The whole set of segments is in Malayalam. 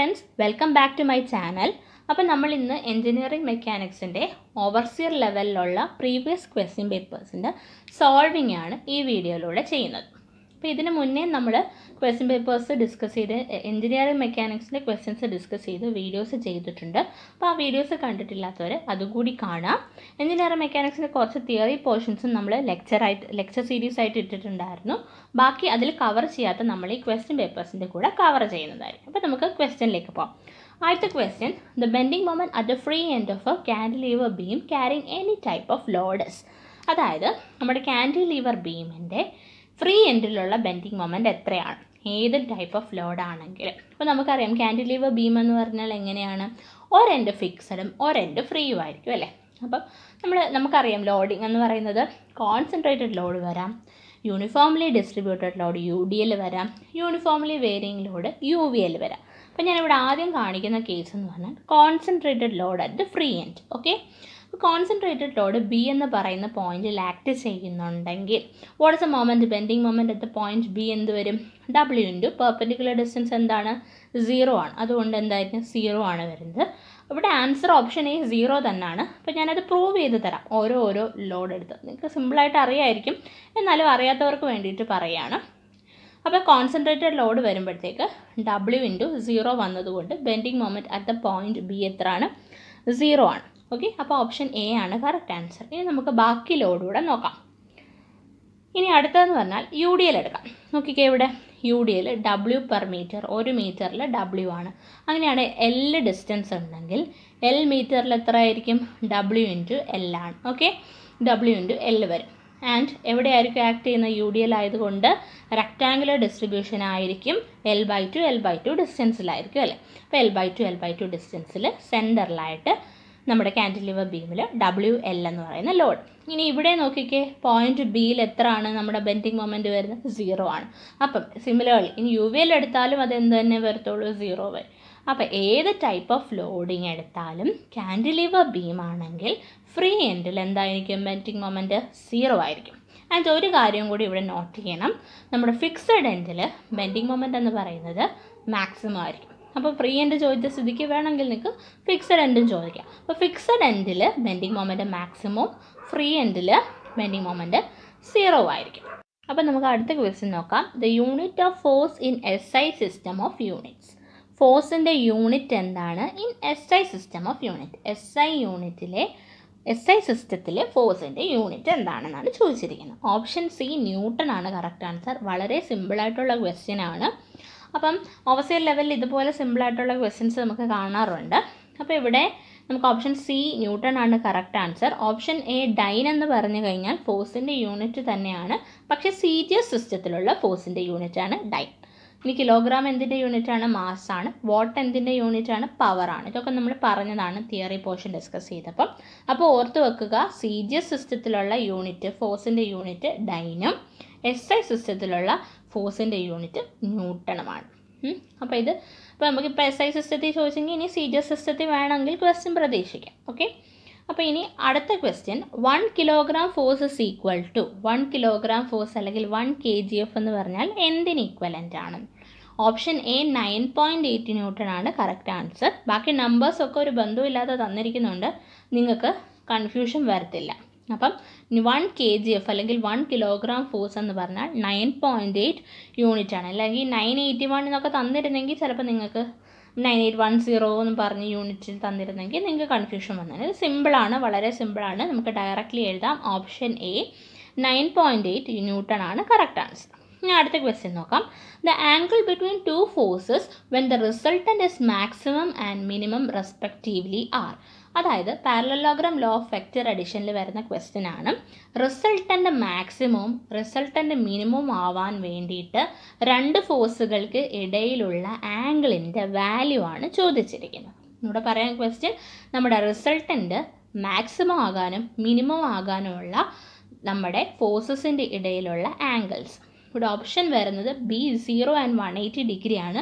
friends welcome back to my channel അപ്പം നമ്മൾ ഇന്ന് എൻജിനീയറിംഗ് മെക്കാനിക്സിൻ്റെ ഓവർസിയർ ലെവലിലുള്ള പ്രീവിയസ് ക്വസ്റ്റ്യൻ പേപ്പേഴ്സിൻ്റെ സോൾവിംഗ് ആണ് ഈ വീഡിയോയിലൂടെ ചെയ്യുന്നത് അപ്പോൾ ഇതിന് മുന്നേ നമ്മൾ ക്വസ്റ്റ്യൻ പേപ്പേഴ്സ് ഡിസ്കസ് ചെയ്ത് എൻജിനീയറിംഗ് മെക്കാനിക്സിൻ്റെ ക്വസ്റ്റ്യൻസ് ഡിസ്കസ് ചെയ്ത് വീഡിയോസ് ചെയ്തിട്ടുണ്ട് അപ്പോൾ ആ വീഡിയോസ് കണ്ടിട്ടില്ലാത്തവർ അതുകൂടി കാണാം എൻജിനീയറിംഗ് മെക്കാനിക്സിൻ്റെ കുറച്ച് തിയറി പോർഷൻസും നമ്മൾ ലെക്ചറായിട്ട് ലെക്ചർ സീരീസ് ആയിട്ട് ഇട്ടിട്ടുണ്ടായിരുന്നു ബാക്കി അതിൽ കവർ ചെയ്യാത്ത നമ്മൾ ഈ ക്വസ്റ്റ്യൻ പേപ്പേഴ്സിൻ്റെ കൂടെ കവർ ചെയ്യുന്നതായിരിക്കും അപ്പോൾ നമുക്ക് ക്വസ്റ്റ്യനിലേക്ക് പോകാം ആദ്യത്തെ question the bending moment at the free end of a cantilever beam carrying any type of loads അതായത് നമ്മുടെ ക്യാൻഡിലീവർ ബീമിൻ്റെ ഫ്രീ എൻഡിലുള്ള ബെൻഡിങ് മൊമെൻറ്റ് എത്രയാണ് ഏത് ടൈപ്പ് ഓഫ് ലോഡ് ആണെങ്കിലും അപ്പോൾ നമുക്കറിയാം ക്യാൻഡിലീവർ ബീം എന്ന് പറഞ്ഞാൽ എങ്ങനെയാണ് ഒരെൻഡ് ഫിക്സഡും ഒരെൻഡ് ഫ്രീയും ആയിരിക്കും അല്ലേ അപ്പം നമ്മൾ നമുക്കറിയാം ലോഡിങ് എന്ന് പറയുന്നത് കോൺസെൻട്രേറ്റഡ് ലോഡ് വരാം uniformly distributed load U D L വരാം uniformly varying load U V L വരാം അപ്പോൾ ഞാനിവിടെ ആദ്യം കാണിക്കുന്ന കേസ് എന്ന് പറഞ്ഞാൽ concentrated load at the free end okay concentrated load B എന്ന് പറയുന്ന പോയിന്റിൽ ആക്ട് ചെയ്യുന്നുണ്ടെങ്കിൽ what is a moment bending moment at the point B എന്ത് വരും ഡബ്ല്യു ഇൻറ്റു പെർപ്പൻഡിക്കുലർ ഡിസ്റ്റൻസ് എന്താണ് സീറോ ആണ് അതുകൊണ്ട് എന്തായിരിക്കും സീറോ ആണ് വരുന്നത് ഇവിടെ ആൻസർ ഓപ്ഷൻ എ സീറോ തന്നെയാണ് അപ്പോൾ ഞാനത് പ്രൂവ് ചെയ്ത് തരാം ഓരോ ഓരോ ലോഡ് എടുത്ത് നിങ്ങൾക്ക് സിമ്പിളായിട്ട് അറിയായിരിക്കും എന്നാലും അറിയാത്തവർക്ക് വേണ്ടിയിട്ട് പറയുകയാണ് അപ്പോൾ കോൺസെൻട്രേറ്റഡ് ലോഡ് വരുമ്പോഴത്തേക്ക് ഡബ്ല്യു ഇൻറ്റു സീറോ വന്നതുകൊണ്ട് bending moment at the point B എത്രയാണ് സീറോ ആണ് ഓക്കെ അപ്പോൾ ഓപ്ഷൻ എ ആണ് കറക്റ്റ് ആൻസർ ഇനി നമുക്ക് ബാക്കി ലോഡൂടെ നോക്കാം ഇനി അടുത്തതെന്ന് പറഞ്ഞാൽ യു ഡി എൽ എടുക്കാം നോക്കിക്കേ ഇവിടെ U D L W per metre ഒരു മീറ്ററിൽ ഡബ്ല്യു ആണ് അങ്ങനെയാണ് എൽ ഡിസ്റ്റൻസ് ഉണ്ടെങ്കിൽ എൽ മീറ്ററിൽ എത്ര ആയിരിക്കും ഡബ്ല്യു ഇൻറ്റു എൽ ആണ് ഓക്കെ ഡബ്ല്യു ഇൻറ്റു എൽ വരും ആൻഡ് എവിടെയായിരിക്കും ആക്ട് ചെയ്യുന്ന യു ഡി എൽ ആയതുകൊണ്ട് റെക്റ്റാങ്കുലർ ഡിസ്ട്രിബ്യൂഷൻ ആയിരിക്കും L by two L by two ഡിസ്റ്റൻസിലായിരിക്കും അല്ലേ അപ്പോൾ L by two L by two ഡിസ്റ്റൻസിൽ സെൻറ്ററിലായിട്ട് നമ്മുടെ ക്യാൻറ്റിലിവർ ബീമിൽ ഡബ്ല്യു എൽ എന്ന് പറയുന്ന ലോഡ് ഇനി ഇവിടെ നോക്കിക്കേ പോയിന്റ് ബിയിൽ എത്ര ആണ് നമ്മുടെ ബെൻഡിങ് മൊമെൻറ്റ് വരുന്നത് സീറോ ആണ് അപ്പം സിമിലർലി ഇനി യു വി എൽ എടുത്താലും അത് എന്ത് തന്നെ വരത്തുള്ളൂ സീറോ വരും അപ്പോൾ ഏത് ടൈപ്പ് ഓഫ് ലോഡിങ് എടുത്താലും ക്യാൻഡിലിവർ ബീം ആണെങ്കിൽ ഫ്രീ എൻഡിൽ എന്തായിരിക്കും ബെൻഡിങ് മൊമെൻറ്റ് സീറോ ആയിരിക്കും ആൻഡ് ഒരു കാര്യം കൂടി ഇവിടെ നോട്ട് ചെയ്യണം നമ്മുടെ ഫിക്സഡ് എൻഡിൽ ബെൻഡിങ് മൊമെൻറ്റ് എന്ന് പറയുന്നത് മാക്സിമം ആയിരിക്കും അപ്പോൾ ഫ്രീ എൻഡ് ചോദിച്ച സ്ഥിതിക്ക് വേണമെങ്കിൽ നിങ്ങൾക്ക് ഫിക്സഡ് എൻഡും ചോദിക്കാം അപ്പോൾ ഫിക്സഡ് എൻഡിൽ ബെൻഡിങ് മൊമെൻറ്റ് മാക്സിമം ഫ്രീ എൻഡിൽ ബെൻഡിങ് മൊമെൻറ്റ് സീറോ ആയിരിക്കും അപ്പോൾ നമുക്ക് അടുത്ത ക്വസ്റ്റ്യൻ നോക്കാം the unit of force in S I system of units ഫോഴ്സിൻ്റെ യൂണിറ്റ് എന്താണ് in S I system of unit S I യൂണിറ്റിലെ എസ് ഐ സിസ്റ്റത്തിലെ ഫോഴ്സിൻ്റെ യൂണിറ്റ് എന്താണെന്നാണ് ചോദിച്ചിരിക്കുന്നത് ഓപ്ഷൻ സി ന്യൂട്ടൺ ആണ് കറക്റ്റ് ആൻസർ വളരെ സിമ്പിളായിട്ടുള്ള ക്വസ്റ്റ്യൻ ആണ് അപ്പം ഓവർസിയർ ലെവലിൽ ഇതുപോലെ സിമ്പിളായിട്ടുള്ള ക്വസ്റ്റ്യൻസ് നമുക്ക് കാണാറുണ്ട് അപ്പോൾ ഇവിടെ നമുക്ക് ഓപ്ഷൻ സി ന്യൂട്ടൺ ആണ് correct answer option A dyne എന്ന് പറഞ്ഞു കഴിഞ്ഞാൽ ഫോഴ്സിൻ്റെ യൂണിറ്റ് തന്നെയാണ് പക്ഷേ സി ജി എസ് സിസ്റ്റത്തിലുള്ള ഫോഴ്സിൻ്റെ യൂണിറ്റ് ആണ് ഡൈൻ ഇനി കിലോഗ്രാം എന്തിൻ്റെ യൂണിറ്റ് ആണ് മാസ് ആണ് വാട്ട് എന്തിൻ്റെ യൂണിറ്റ് ആണ് പവർ ആണ് ഇതൊക്കെ നമ്മൾ പറഞ്ഞതാണ് തിയറി പോർഷൻ ഡിസ്കസ് ചെയ്തപ്പം അപ്പോൾ ഓർത്ത് വെക്കുക സി ജി എസ് സിസ്റ്റത്തിലുള്ള യൂണിറ്റ് ഫോഴ്സിൻ്റെ യൂണിറ്റ് ഡൈനും എസ് ഐ സിസ്റ്റത്തിലുള്ള ഫോഴ്സിൻ്റെ യൂണിറ്റ് ന്യൂട്ടണുമാണ് അപ്പോൾ ഇത് ഇപ്പോൾ നമുക്കിപ്പോൾ എസ് ഐ സിസ്റ്റത്തിൽ ചോദിച്ചെങ്കിൽ ഇനി സി ജി എസ് സിസ്റ്റത്തിൽ വേണമെങ്കിൽ ക്വസ്റ്റ്യൻ പ്രതീക്ഷിക്കാം ഓക്കെ അപ്പോൾ ഇനി അടുത്ത question one kilogram force is equal to one kilogram force അല്ലെങ്കിൽ വൺ കെ ജി എഫ് എന്ന് പറഞ്ഞാൽ എന്തിന് ഈക്വലൻ്റ് ആണ് option A nine point eight newton ആണ് കറക്റ്റ് ആൻസർ ബാക്കി നമ്പേഴ്സൊക്കെ ഒരു ബന്ധമില്ലാതെ തന്നിരിക്കുന്നുണ്ട് നിങ്ങൾക്ക് കൺഫ്യൂഷൻ വരത്തില്ല അപ്പം വൺ കെ ജി എഫ് അല്ലെങ്കിൽ വൺ കിലോഗ്രാം ഫോഴ്സ് എന്ന് പറഞ്ഞാൽ നയൻ പോയിൻറ്റ് എയ്റ്റ് യൂണിറ്റ് ആണ് അല്ലെങ്കിൽ നയൻ എയ്റ്റി വൺ എന്നൊക്കെ തന്നിരുന്നെങ്കിൽ ചിലപ്പോൾ നിങ്ങൾക്ക് നയൻ എയ്റ്റ് വൺ സീറോ എന്ന് പറഞ്ഞ് യൂണിറ്റിൽ തന്നിരുന്നെങ്കിൽ നിങ്ങൾക്ക് കൺഫ്യൂഷൻ വന്നത് ഇത് സിമ്പിളാണ് വളരെ സിമ്പിളാണ് നമുക്ക് ഡയറക്റ്റ്ലി എഴുതാം option A nine point eight newton ആണ് കറക്റ്റ് ആൻസർ ഇനി അടുത്ത ക്വസ്റ്റ്യൻ നോക്കാം the angle between two forces when the resultant is maximum and minimum respectively are അതായത് പാരലോഗ്രാം ലോ ഓഫ് വെക്റ്റർ അഡിഷനിൽ വരുന്ന ക്വസ്റ്റ്യൻ ആണ് റിസൾട്ടൻ്റ് മാക്സിമവും റിസൾട്ടൻ്റ് മിനിമവും ആവാൻ വേണ്ടിയിട്ട് രണ്ട് ഫോഴ്സുകൾക്ക് ഇടയിലുള്ള ആംഗിളിൻ്റെ വാല്യൂ ആണ് ചോദിച്ചിരിക്കുന്നത് ഇവിടെ പറയാൻ ക്വസ്റ്റ്യൻ നമ്മുടെ റിസൾട്ടൻ്റ് മാക്സിമം ആകാനും മിനിമം ആകാനുമുള്ള നമ്മുടെ ഫോഴ്സസിൻ്റെ ഇടയിലുള്ള ആംഗിൾസ് ഇവിടെ ഓപ്ഷൻ വരുന്നത് B zero and one eighty degree ആണ്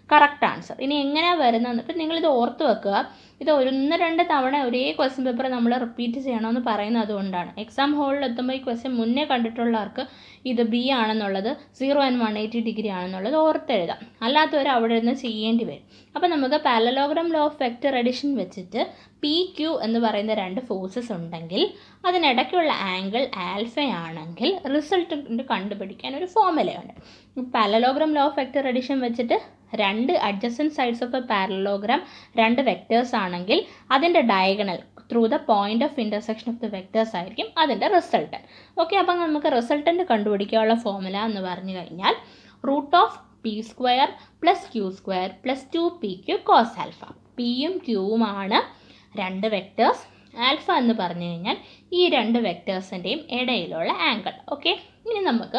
കറക്റ്റ് ആൻസർ ഇനി എങ്ങനെയാണ് വരുന്നത് ഇപ്പം നിങ്ങളിത് ഓർത്ത് വെക്കുക ഇത് ഒന്ന് രണ്ട് തവണ ഒരേ ക്വസ്റ്റ്യൻ പേപ്പർ നമ്മൾ റിപ്പീറ്റ് ചെയ്യണമെന്ന് പറയുന്നത് അതുകൊണ്ടാണ് എക്സാം ഹോളിൽ എത്തുമ്പോൾ ഈ ക്വസ്റ്റ്യൻ മുന്നേ കണ്ടിട്ടുള്ളവർക്ക് ഇത് ബി ആണെന്നുള്ളത് zero and one eighty degree ആണെന്നുള്ളത് ഓർത്തെഴുതാം അല്ലാത്തവർ അവിടെ നിന്ന് ചെയ്യേണ്ടി വരും അപ്പോൾ നമുക്ക് parallelogram law of vector addition വെച്ചിട്ട് പി ക്യു എന്ന് പറയുന്ന രണ്ട് ഫോഴ്സസ് ഉണ്ടെങ്കിൽ അതിനിടയ്ക്കുള്ള ആംഗിൾ ആൽഫയാണെങ്കിൽ റിസൾട്ട് കണ്ടുപിടിക്കാൻ ഒരു ഫോർമുലയുണ്ട് parallelogram law of vector addition വെച്ചിട്ട് രണ്ട് adjacent sides of a parallelogram രണ്ട് വെക്റ്റേഴ്സ് ആണെങ്കിൽ അതിൻ്റെ diagonal through the point of intersection of the vectors ആയിരിക്കും അതിൻ്റെ റിസൾട്ട് ഓക്കെ അപ്പം നമുക്ക് റിസൾട്ടൻ്റ് കണ്ടുപിടിക്കാനുള്ള ഫോർമുല എന്ന് പറഞ്ഞു കഴിഞ്ഞാൽ root of P square plus Q square plus two P Q cos alpha പിയും ക്യൂവുമാണ് രണ്ട് വെക്റ്റേഴ്സ് ആൽഫ എന്ന് പറഞ്ഞു കഴിഞ്ഞാൽ ഈ രണ്ട് വെക്റ്റേഴ്സിൻ്റെയും ഇടയിലുള്ള ആംഗിൾ ഓക്കെ ഇനി നമുക്ക്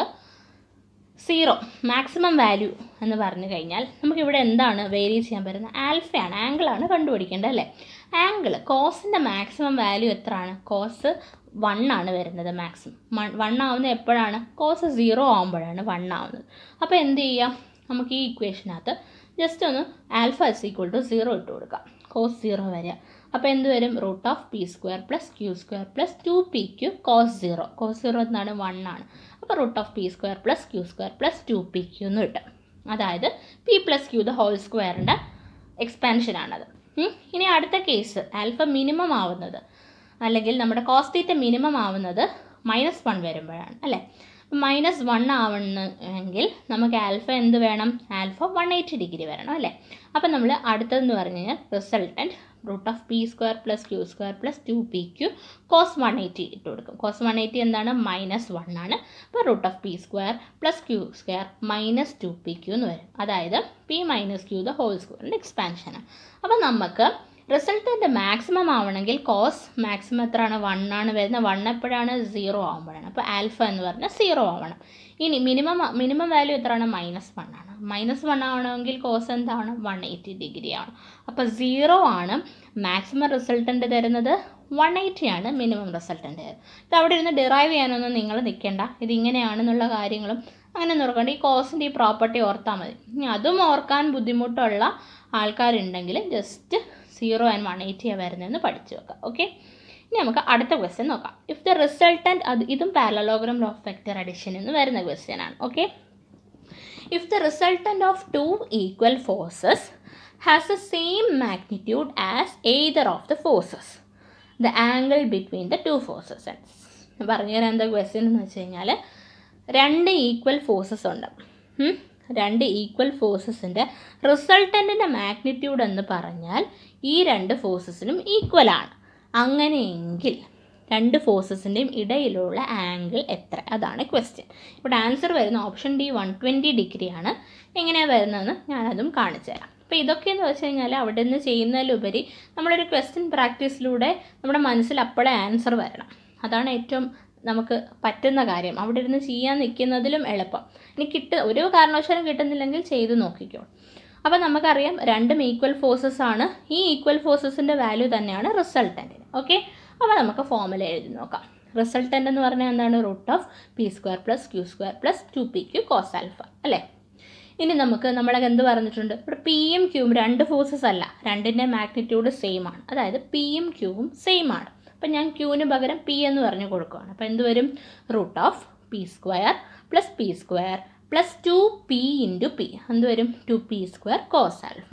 സീറോ മാക്സിമം വാല്യൂ എന്ന് പറഞ്ഞു കഴിഞ്ഞാൽ നമുക്കിവിടെ എന്താണ് വേരി ചെയ്യാൻ പറ്റുന്നത് ആൽഫയാണ് ആംഗിളാണ് കണ്ടുപിടിക്കേണ്ടത് അല്ലേ ആംഗിൾ കോസിൻ്റെ മാക്സിമം വാല്യൂ എത്രയാണ് കോസ് വൺ ആണ് വരുന്നത് മാക്സിമം വൺ ആവുന്നത് എപ്പോഴാണ് കോസ് സീറോ ആകുമ്പോഴാണ് വൺ ആവുന്നത് അപ്പോൾ എന്ത് ചെയ്യാം നമുക്ക് ഈ ഇക്വേഷനകത്ത് ജസ്റ്റ് ഒന്ന് alpha is equal to zero ഇട്ട് കൊടുക്കാം കോസ് സീറോ വരിക അപ്പോൾ എന്ത് വരും root of P square plus Q square plus two P Q cos zero cos zero എന്നാണ് വൺ ആണ് അപ്പോൾ root of P square plus Q square plus two P Q എന്ന് കിട്ടും അതായത് P plus Q the whole സ്ക്വയറിൻ്റെ എക്സ്പാൻഷനാണത് ഇനി അടുത്ത കേസ് ആൽഫ മിനിമം ആവുന്നത് അല്ലെങ്കിൽ നമ്മുടെ കോസ്റ്റീറ്റ മിനിമം ആവുന്നത് മൈനസ് വൺ വരുമ്പോഴാണ് അല്ലേ മൈനസ് വൺ ആവണമെങ്കിൽ നമുക്ക് ആൽഫ എന്ത് വേണം ആൽഫ വൺ എയ്റ്റി ഡിഗ്രി വരണം അല്ലേ അപ്പം നമ്മൾ അടുത്തതെന്ന് പറഞ്ഞു കഴിഞ്ഞാൽ resultant root of P square plus Q square plus two P Q cos one eighty ഇട്ട് കൊടുക്കും കോസ് വൺ എയ്റ്റി എന്താണ് മൈനസ് വൺ ആണ് അപ്പോൾ root of P square plus Q square minus two P Q എന്ന് വരും അതായത് P minus Q the whole സ്ക്വയറിൻ്റെ എക്സ്പാൻഷനാണ് അപ്പോൾ നമുക്ക് റിസൾട്ടിൻ്റെ മാക്സിമം ആവണമെങ്കിൽ കോസ് മാക്സിമം എത്രയാണ് വൺ ആണ് വരുന്നത് വൺ എപ്പോഴാണ് സീറോ ആകുമ്പോഴാണ് അപ്പോൾ ആൽഫ എന്ന് പറഞ്ഞാൽ സീറോ ആവണം ഇനി മിനിമം മിനിമം വാല്യൂ എത്രയാണ് മൈനസ് വൺ ആണ് മൈനസ് വൺ ആവണമെങ്കിൽ കോസ് എന്താണ് വൺ എയ്റ്റി ഡിഗ്രി ആണ് അപ്പോൾ സീറോ ആണ് മാക്സിമം റിസൾട്ടൻ്റ് തരുന്നത് വൺ എയ്റ്റി ആണ് മിനിമം റിസൾട്ടൻ്റ് തരുന്നത് ഇത് അവിടെ ഇരുന്ന് ഡിറൈവ് ചെയ്യാനൊന്നും നിങ്ങൾ നിൽക്കേണ്ട ഇത് ഇങ്ങനെയാണെന്നുള്ള കാര്യങ്ങളും അങ്ങനെ നോർക്കേണ്ട ഈ കോസിൻ്റെ ഈ പ്രോപ്പർട്ടി ഓർത്താൽ മതി ഇനി അതും ഓർക്കാൻ ബുദ്ധിമുട്ടുള്ള ആൾക്കാരുണ്ടെങ്കിൽ ജസ്റ്റ് സീറോ ആൻഡ് വൺ എയ്റ്റിയാണ് വരുന്നതെന്ന് പഠിച്ചു വെക്കാം ഓക്കെ ഇനി നമുക്ക് അടുത്ത ക്വസ്റ്റ്യൻ നോക്കാം ഇഫ് ദ റിസൾട്ടൻറ്റ് അത് ഇതും പാരലോഗ്രാം ഓഫ് വെക്റ്റർ അഡിഷൻ എന്ന് വരുന്ന ക്വസ്റ്റ്യൻ ആണ് okay if the resultant of two equal forces has the same magnitude as either of the forces the angle between the two forces പറഞ്ഞു തരാൻ എന്താ ക്വസ്റ്റ്യൻ എന്ന് വെച്ച് കഴിഞ്ഞാൽ രണ്ട് ഈക്വൽ ഫോഴ്സസ് ഉണ്ട് രണ്ട് ഈക്വൽ ഫോഴ്സസിൻ്റെ റിസൾട്ടൻറ്റിൻ്റെ മാഗ്നിറ്റ്യൂഡ് എന്ന് പറഞ്ഞാൽ ഈ രണ്ട് ഫോഴ്സസിനും ഈക്വലാണ് അങ്ങനെയെങ്കിൽ രണ്ട് ഫോഴ്സസിൻ്റെയും ഇടയിലുള്ള ആംഗിൾ എത്ര അതാണ് ക്വസ്റ്റ്യൻ ഇവിടെ ആൻസർ വരുന്ന ഓപ്ഷൻ ഡി വൺ ട്വൻറ്റി ഡിഗ്രിയാണ് എങ്ങനെയാണ് വരുന്നതെന്ന് ഞാനതും കാണിച്ചു തരാം അപ്പോൾ ഇതൊക്കെയെന്ന് വെച്ച് കഴിഞ്ഞാൽ അവിടെ നിന്ന് ചെയ്യുന്നതിലുപരി നമ്മളൊരു ക്വസ്റ്റ്യൻ പ്രാക്ടീസിലൂടെ നമ്മുടെ മനസ്സിൽ അപ്പോഴേ ആൻസർ വരണം അതാണ് ഏറ്റവും നമുക്ക് പറ്റുന്ന കാര്യം അവിടെ ഇരുന്ന് ചെയ്യാൻ നിൽക്കുന്നതിലും എളുപ്പം ഇനി കിട്ട ഒരു കാരണവശാലും കിട്ടുന്നില്ലെങ്കിൽ ചെയ്ത് നോക്കിക്കോ അപ്പോൾ നമുക്കറിയാം രണ്ടും ഈക്വൽ ഫോഴ്സസ് ആണ് ഈ ഈക്വൽ ഫോഴ്സസിൻ്റെ വാല്യൂ തന്നെയാണ് റിസൾട്ടൻറ്റിന് ഓക്കെ അപ്പോൾ നമുക്ക് ഫോമുല എഴുതി നോക്കാം റിസൾട്ടൻ്റ് എന്ന് പറഞ്ഞാൽ എന്താണ് root of P square plus Q square plus two P Q cos alpha അല്ലേ ഇനി നമുക്ക് നമ്മളൊക്കെ എന്ത് പറഞ്ഞിട്ടുണ്ട് ഇവിടെ പിയും ക്യൂവും രണ്ട് ഫോഴ്സസ് അല്ല രണ്ടിൻ്റെ മാഗ്നിറ്റ്യൂഡ് സെയിം ആണ് അതായത് പിയും ക്യൂവും സെയിം ആണ് അപ്പം ഞാൻ ക്യൂവിന് പകരം പി എന്ന് പറഞ്ഞു കൊടുക്കുകയാണ് അപ്പോൾ എന്ത് വരും root of P square plus P square plus two P into P എന്ത് വരും two P square cos alpha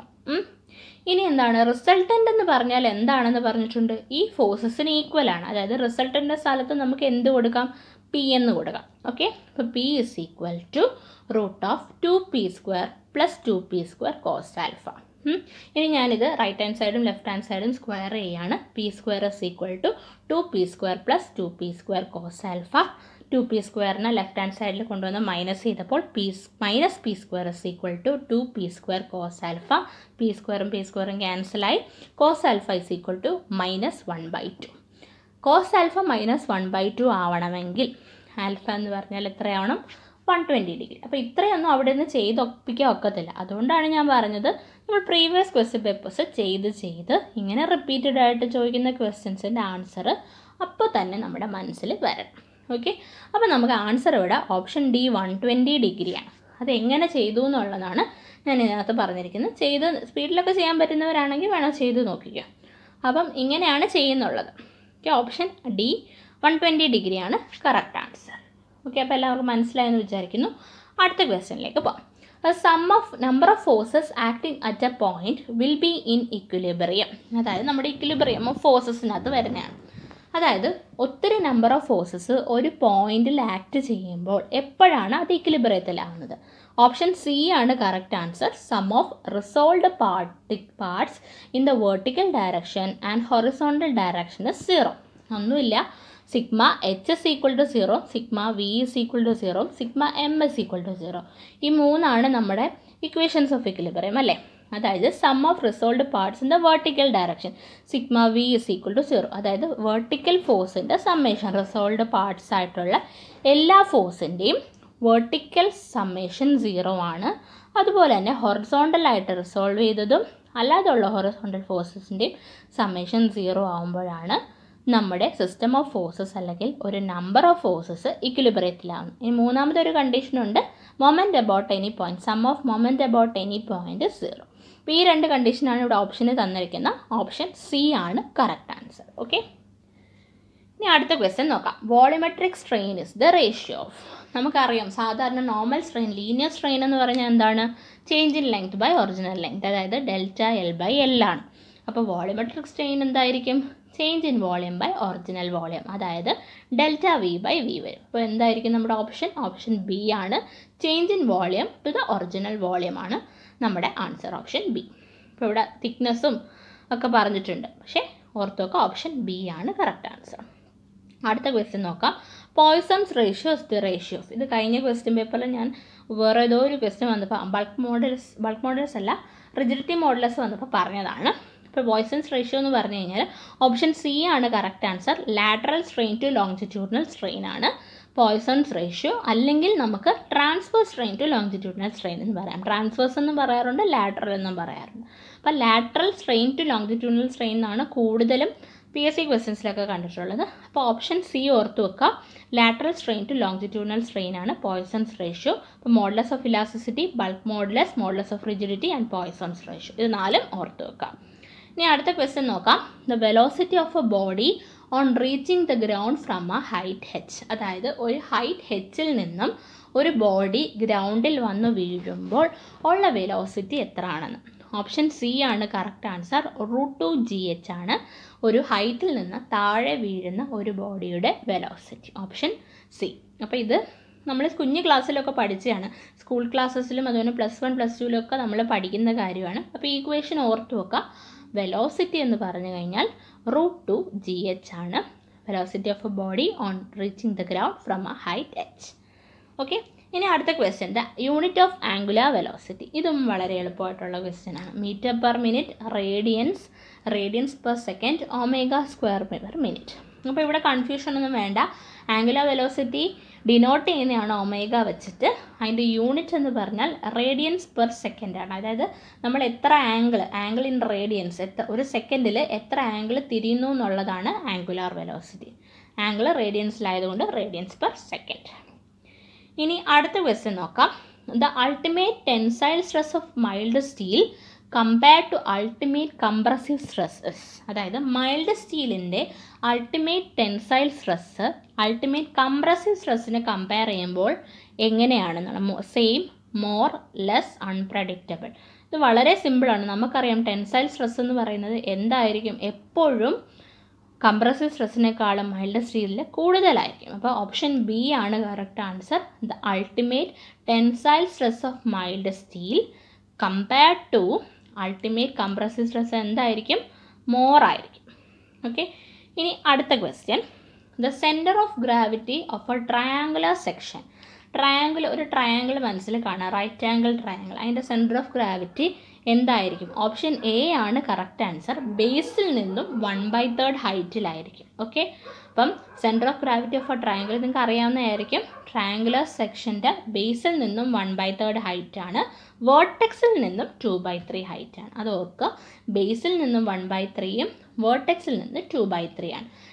ഇനി എന്താണ് റിസൾട്ടൻ്റ് എന്ന് പറഞ്ഞാൽ എന്താണെന്ന് പറഞ്ഞിട്ടുണ്ട് ഈ ഫോഴ്സസിന് ഈക്വൽ ആണ് അതായത് റിസൾട്ടൻ്റെ സ്ഥലത്ത് നമുക്ക് എന്ത് കൊടുക്കാം പി എന്ന് കൊടുക്കാം ഓക്കെ അപ്പോൾ P is equal to root of two P square plus two P square cos alpha ഇനി ഞാനിത് റൈറ്റ് ഹാൻഡ് സൈഡും ലെഫ്റ്റ് ഹാൻഡ് സൈഡും സ്ക്വയർ ചെയ്യാണ് P square is equal to two P square plus two P square cos alpha two P സ്ക്വയറിനെ ലെഫ്റ്റ് ഹാൻഡ് സൈഡിൽ കൊണ്ടുവന്ന് മൈനസ് ചെയ്തപ്പോൾ P minus P square is equal to two P square cos alpha P സ്ക്വയറും പി സ്ക്വയറും ക്യാൻസലായി cos alpha is equal to minus one by two cos alpha minus one by two ആവണമെങ്കിൽ ആൽഫ എന്ന് പറഞ്ഞാൽ എത്രയാവണം വൺ ട്വൻറ്റി ഡിഗ്രി അപ്പോൾ ഇത്രയൊന്നും അവിടെ നിന്ന് ചെയ്ത് ഒപ്പിക്കാൻ ഒക്കത്തില്ല അതുകൊണ്ടാണ് ഞാൻ പറഞ്ഞത് നമ്മൾ പ്രീവിയസ് ക്വസ്റ്റ്യൻ പേപ്പേഴ്സ് ചെയ്ത് ചെയ്ത് ഇങ്ങനെ റിപ്പീറ്റഡ് ആയിട്ട് ചോദിക്കുന്ന ക്വസ്റ്റ്യൻസിൻ്റെ ആൻസർ അപ്പോൾ തന്നെ നമ്മുടെ മനസ്സിൽ വരണം ഓക്കെ അപ്പോൾ നമുക്ക് ആൻസർ ഇവിടെ ഓപ്ഷൻ ഡി വൺ ട്വൻറ്റി ഡിഗ്രിയാണ് അത് എങ്ങനെ ചെയ്തു എന്നുള്ളതാണ് ഞാൻ ഇതിനകത്ത് പറഞ്ഞിരിക്കുന്നത് ചെയ്ത് സ്പീഡിലൊക്കെ ചെയ്യാൻ പറ്റുന്നവരാണെങ്കിൽ വേണം ചെയ്ത് നോക്കിക്കോ അപ്പം ഇങ്ങനെയാണ് ചെയ്യുന്നുള്ളത് okay option D one twenty ഡിഗ്രിയാണ് കറക്റ്റ് ആൻസർ ഓക്കെ അപ്പോൾ എല്ലാവർക്കും മനസ്സിലായെന്ന് വിചാരിക്കുന്നു അടുത്ത ക്വസ്റ്റ്യനിലേക്ക് പോകാം sum of number of forces acting at a point will be in equilibrium അതായത് നമ്മുടെ ഇക്വിലിബറിയം ഓഫ് ഫോഴ്സസിനകത്ത് വരുന്നതാണ് അതായത് ഒത്തിരി നമ്പർ ഓഫ് ഫോഴ്സസ് ഒരു പോയിന്റിൽ ആക്ട് ചെയ്യുമ്പോൾ എപ്പോഴാണ് അത് ഇക്വിലിബറിയത്തിലാവുന്നത് ഓപ്ഷൻ സി ആണ് correct answer sum of resolved party parts in the vertical direction and horizontal direction is zero ഒന്നുമില്ല sigma H is equal to zero sigma V is equal to zero sigma M is equal to zero ഈ മൂന്നാണ് നമ്മുടെ ഇക്വേഷൻസ് ഓഫ് ഇക്വിലിബറിയം അല്ലേ അതായത് sum of resolved parts in the vertical direction sigma V is equal to zero അതായത് വെർട്ടിക്കൽ ഫോഴ്സിൻ്റെ സമ്മേഷൻ റിസോൾഡ് പാർട്സ് ആയിട്ടുള്ള എല്ലാ ഫോഴ്സിൻ്റെയും വെർട്ടിക്കൽ സമ്മേഷൻ സീറോ ആണ് അതുപോലെ തന്നെ ഹൊറിസോണ്ടലായിട്ട് റിസോൾവ് ചെയ്തതും അല്ലാതെയുള്ള ഹൊറിസോണ്ടൽ ഫോഴ്സസിൻ്റെയും സമ്മേഷൻ സീറോ ആകുമ്പോഴാണ് നമ്മുടെ സിസ്റ്റം ഓഫ് ഫോഴ്സസ് അല്ലെങ്കിൽ ഒരു നമ്പർ ഓഫ് ഫോഴ്സസ് ഇക്വിലിബറിയത്തിലാവും ഇനി മൂന്നാമത്തെ ഒരു കണ്ടീഷനുണ്ട് moment about any point sum of moment about any point zero അപ്പോൾ ഈ രണ്ട് കണ്ടീഷനാണ് ഇവിടെ ഓപ്ഷന് തന്നിരിക്കുന്ന ഓപ്ഷൻ സി ആണ് കറക്റ്റ് ആൻസർ ഓക്കെ ഇനി അടുത്ത ക്വസ്റ്റ്യൻ നോക്കാം volumetric strain is the ratio of നമുക്കറിയാം സാധാരണ നോർമൽ സ്ട്രെയിൻ ലീനിയർ സ്ട്രെയിൻ എന്ന് പറഞ്ഞാൽ എന്താണ് change in length by original length അതായത് ഡെൽറ്റ എൽ ബൈ എൽ ആണ് അപ്പോൾ വോളിമെട്രിക് സ്ട്രെയിൻ എന്തായിരിക്കും change in volume by original volume അതായത് ഡെൽറ്റ വി ബൈ വി വരും അപ്പോൾ എന്തായിരിക്കും നമ്മുടെ ഓപ്ഷൻ ഓപ്ഷൻ ബി ആണ് change in volume to the original volume ആണ് നമ്മുടെ ആൻസർ ഓപ്ഷൻ ബി ഇപ്പോൾ ഇവിടെ തിക്നെസ്സും ഒക്കെ പറഞ്ഞിട്ടുണ്ട് പക്ഷേ ഓർത്തൊക്കെ ഓപ്ഷൻ ബി ആണ് കറക്റ്റ് ആൻസർ അടുത്ത ക്വസ്റ്റ്യൻ നോക്കാം പോയ്സൺസ് റേഷ്യോസ് ദി റേഷ്യോസ് ഇത് കഴിഞ്ഞ ക്വസ്റ്റ്യൻ പേപ്പറിൽ ഞാൻ വേറെ ഏതോ ഒരു ക്വസ്റ്റ്യൻ വന്നപ്പോൾ ബൾക്ക് മോഡൽസ് ബൾക്ക് മോഡൽസ് അല്ല റിജിഡിറ്റി മോഡൽസ് വന്നപ്പോൾ പറഞ്ഞതാണ് ഇപ്പോൾ പോയ്സൺസ് റേഷ്യോ എന്ന് പറഞ്ഞു കഴിഞ്ഞാൽ ഓപ്ഷൻ സി ആണ് correct answer lateral strain to longitudinal strain ആണ് പോയ്സൺസ് റേഷ്യോ അല്ലെങ്കിൽ നമുക്ക് transverse strain to longitudinal strain എന്ന് പറയാം ട്രാൻസ്ഫേഴ്സ് എന്നും പറയാറുണ്ട് ലാറ്ററൽ എന്നും പറയാറുണ്ട് അപ്പോൾ lateral strain to longitudinal strain എന്നാണ് കൂടുതലും പി എസ് സി ക്വസ്റ്റ്യൻസിലൊക്കെ കണ്ടിട്ടുള്ളത് അപ്പോൾ ഓപ്ഷൻ സി ഓർത്ത് വെക്കുക lateral strain to longitudinal strain ആണ് പോയ്സൺസ് റേഷ്യോ അപ്പോൾ modulus of elasticity bulk modulus modulus of rigidity and Poisson's ratio ഇത് നാലും ഓർത്ത് വെക്കാം ഇനി അടുത്ത ക്വസ്റ്റ്യൻ നോക്കാം the velocity of a body on reaching the ground from a height H അതായത് ഒരു ഹൈറ്റ് ഹെച്ചിൽ നിന്നും ഒരു ബോഡി ഗ്രൗണ്ടിൽ വന്ന് വീഴുമ്പോൾ ഉള്ള വെലോസിറ്റി എത്ര ആണെന്ന് ഓപ്ഷൻ സി ആണ് correct answer root two G H ആണ് ഒരു ഹൈറ്റിൽ നിന്ന് താഴെ വീഴുന്ന ഒരു ബോഡിയുടെ വെലോസിറ്റി ഓപ്ഷൻ സി അപ്പോൾ ഇത് നമ്മൾ കുഞ്ഞു ക്ലാസ്സിലൊക്കെ പഠിച്ചതാണ് സ്കൂൾ ക്ലാസ്സസിലും അതുപോലെ പ്ലസ് വൺ പ്ലസ് ടുവിലൊക്കെ നമ്മൾ പഠിക്കുന്ന കാര്യമാണ് അപ്പോൾ ഈ ഇക്വേഷൻ ഓർത്ത് വെക്കുക വെലോസിറ്റി എന്ന് പറഞ്ഞു കഴിഞ്ഞാൽ റൂട്ട് ടു ജി എച്ച് ആണ് velocity of a body on reaching the ground from a height H okay ഇനി അടുത്ത question the unit of angular velocity ഇതും വളരെ എളുപ്പമായിട്ടുള്ള ക്വസ്റ്റ്യൻ ആണ് metre per minute radians radians per second omega square per minute അപ്പോൾ ഇവിടെ കൺഫ്യൂഷൻ ഒന്നും വേണ്ട ആംഗുലാർ വെലോസിറ്റി ഡിനോട്ട് ചെയ്യുന്നതാണ് ഒമേഗ വെച്ചിട്ട് അതിൻ്റെ യൂണിറ്റ് എന്ന് പറഞ്ഞാൽ റേഡിയൻസ് പെർ സെക്കൻഡ് ആണ് അതായത് നമ്മൾ എത്ര ആംഗിൾ ആംഗിൾ ഇൻ റേഡിയൻസ് എത്ര ഒരു സെക്കൻഡിൽ എത്ര ആംഗിൾ തിരിയുന്നു എന്നുള്ളതാണ് ആംഗുലാർ വെലോസിറ്റി ആംഗിൾ റേഡിയൻസിലായതുകൊണ്ട് റേഡിയൻസ് പെർ സെക്കൻഡ് ഇനി അടുത്ത ക്വസ്റ്റ്യൻ നോക്കാം the ultimate tensile stress of mild steel compared to ultimate compressive stresses അതായത് മൈൽഡ് സ്റ്റീലിൻ്റെ ultimate tensile stress ultimate compressive സ്ട്രെസ്സിനെ കമ്പയർ ചെയ്യുമ്പോൾ എങ്ങനെയാണെന്നാണ് സെയിം മോർ ലെസ് അൺപ്രഡിക്റ്റബിൾ ഇത് വളരെ സിമ്പിളാണ് നമുക്കറിയാം ടെൻസൈൽ സ്ട്രെസ് എന്ന് പറയുന്നത് എന്തായിരിക്കും എപ്പോഴും കംപ്രസീവ് സ്ട്രെസ്സിനേക്കാളും മൈൽഡ് സ്റ്റീലിൽ കൂടുതലായിരിക്കും അപ്പോൾ ഓപ്ഷൻ ബി ആണ് correct answer the ultimate tensile stress of mild steel compared to ultimate compressive stress എന്തായിരിക്കും മോർ ആയിരിക്കും ഓക്കെ ഇനി അടുത്ത question the centre of gravity of a triangular section triangle ഒരു ട്രയാങ്കിൾ മനസ്സിൽ കാണാം റൈറ്റ് ആംഗിൾ ട്രയാങ്കിൾ അതിൻ്റെ സെൻറ്റർ ഓഫ് ഗ്രാവിറ്റി എന്തായിരിക്കും ഓപ്ഷൻ എ ആണ് കറക്റ്റ് ആൻസർ ബേസിൽ നിന്നും വൺ ബൈ തേർഡ് ഹൈറ്റിലായിരിക്കും ഓക്കെ അപ്പം centre of gravity of a triangle നിങ്ങൾക്ക് അറിയാവുന്നതായിരിക്കും ട്രയാങ്കുലർ സെക്ഷൻ്റെ ബേസിൽ നിന്നും വൺ ബൈ തേർഡ് ഹൈറ്റ് ആണ് വേർട്ടെക്സിൽ നിന്നും ടു ബൈ ത്രീ ഹൈറ്റ് ആണ് അത് ഓർക്കുക ബേസിൽ നിന്നും വൺ ബൈ ത്രീയും വേർട്ടെക്സിൽ നിന്ന് ടു ബൈ ത്രീ ആണ്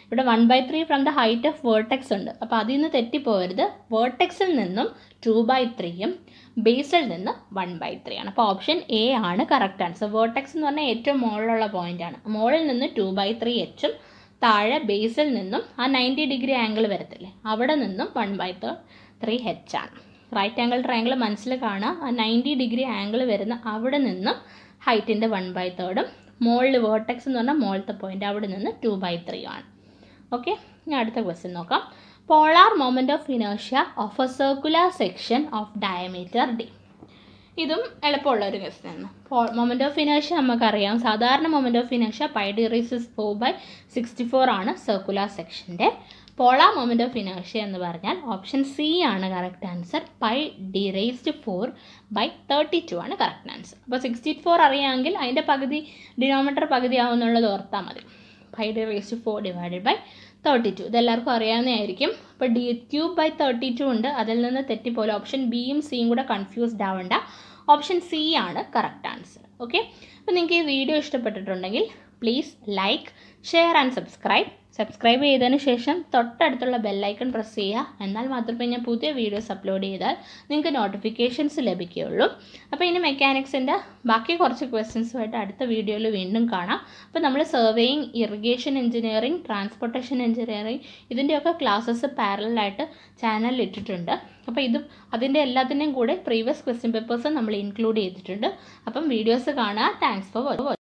ഇവിടെ one by three from the height of vertex ഉണ്ട് അപ്പോൾ അതിൽ നിന്ന് തെറ്റിപ്പോകരുത് വേർട്ടെക്സിൽ നിന്നും ടു ബൈ ത്രീയും ബേസിൽ നിന്ന് വൺ ബൈ ത്രീ ആണ് അപ്പോൾ ഓപ്ഷൻ എ ആണ് കറക്റ്റ് ആൻസർ വേർട്ടെക്സ് എന്ന് പറഞ്ഞാൽ ഏറ്റവും മുകളിലുള്ള പോയിന്റ് ആണ് മുകളിൽ നിന്ന് ടു ബൈ ത്രീ എച്ചും താഴെ ബേസിൽ നിന്നും ആ നയൻറ്റി ഡിഗ്രി ആംഗിൾ വരത്തില്ലേ അവിടെ നിന്നും വൺ ബൈ ത്രീ എച്ച് ആണ് റൈറ്റ് ആംഗിൾ ട്രയാങ്കിൾ മനസ്സിൽ കാണുക ആ നയൻറ്റി ഡിഗ്രി ആംഗിൾ വരുന്ന അവിടെ നിന്നും ഹൈറ്റിൻ്റെ വൺ ബൈ തേർഡും മുകളിൽ വേർട്ടെക്സ് എന്ന് പറഞ്ഞാൽ മുകളിലത്തെ പോയിന്റ് അവിടെ നിന്ന് ടു ബൈ ത്രീ ആണ് ഓക്കെ ഇനി അടുത്ത ക്വസ്റ്റ്യൻ നോക്കാം പോളാർ മൊമെൻറ്റ് ഓഫ് ഇനേഷ്യ of a circular section of diameter D ഇതും എളുപ്പമുള്ള ഒരു ക്വസ്റ്റ്യൻ ആണ് മൊമെൻറ്റ് ഓഫ് ഇനേഷ്യ നമുക്കറിയാം സാധാരണ മൊമെൻറ്റ് ഓഫ് ഇനേഷ്യ pi D raised four by sixty four ആണ് സർക്കുലർ സെക്ഷൻ്റെ പോളാർ മൊമെൻറ്റ് ഓഫ് ഇനേഷ്യ എന്ന് പറഞ്ഞാൽ ഓപ്ഷൻ സി ആണ് correct answer pi D raised four by thirty two ആണ് കറക്റ്റ് ആൻസർ അപ്പോൾ സിക്സ്റ്റി ഫോർ അറിയാമെങ്കിൽ അതിൻ്റെ പകുതി ഡിനോമീറ്റർ പകുതി ആവുമെന്നുള്ളത് ഓർത്താൽ മതി pi D raised four divided by thirty two ഇതെല്ലാവർക്കും അറിയാവുന്നതായിരിക്കും അപ്പോൾ D cube by thirty two ഉണ്ട് അതിൽ നിന്ന് തെറ്റിപ്പോലെ ഓപ്ഷൻ ബിയും സിയും കൂടെ കൺഫ്യൂസ്ഡ് ആവണ്ട ഓപ്ഷൻ സി ആണ് കറക്റ്റ് ആൻസർ ഓക്കെ അപ്പോൾ നിങ്ങൾക്ക് ഈ വീഡിയോ ഇഷ്ടപ്പെട്ടിട്ടുണ്ടെങ്കിൽ please like share and subscribe subscribe ചെയ്തതിന് ശേഷം തൊട്ടടുത്തുള്ള ബെല്ലൈക്കൺ പ്രസ് ചെയ്യുക എന്നാൽ മാത്രമേ ഞാൻ പുതിയ വീഡിയോസ് അപ്ലോഡ് ചെയ്താൽ നിങ്ങൾക്ക് നോട്ടിഫിക്കേഷൻസ് ലഭിക്കുകയുള്ളൂ അപ്പോൾ ഇനി മെക്കാനിക്സിൻ്റെ ബാക്കി കുറച്ച് ക്വസ്റ്റ്യൻസുമായിട്ട് അടുത്ത വീഡിയോയിൽ വീണ്ടും കാണാം അപ്പോൾ നമ്മൾ surveying irrigation engineering transportation engineering ഇതിൻ്റെയൊക്കെ ക്ലാസ്സസ് പാരലായിട്ട് ചാനലിൽ ഇട്ടിട്ടുണ്ട് അപ്പോൾ ഇത് അതിൻ്റെ എല്ലാത്തിൻ്റെയും കൂടെ പ്രീവിയസ് ക്വസ്റ്റ്യൻ പേപ്പേഴ്സ് നമ്മൾ ഇൻക്ലൂഡ് ചെയ്തിട്ടുണ്ട് അപ്പം വീഡിയോസ് കാണുക താങ്ക്സ് ഫോർ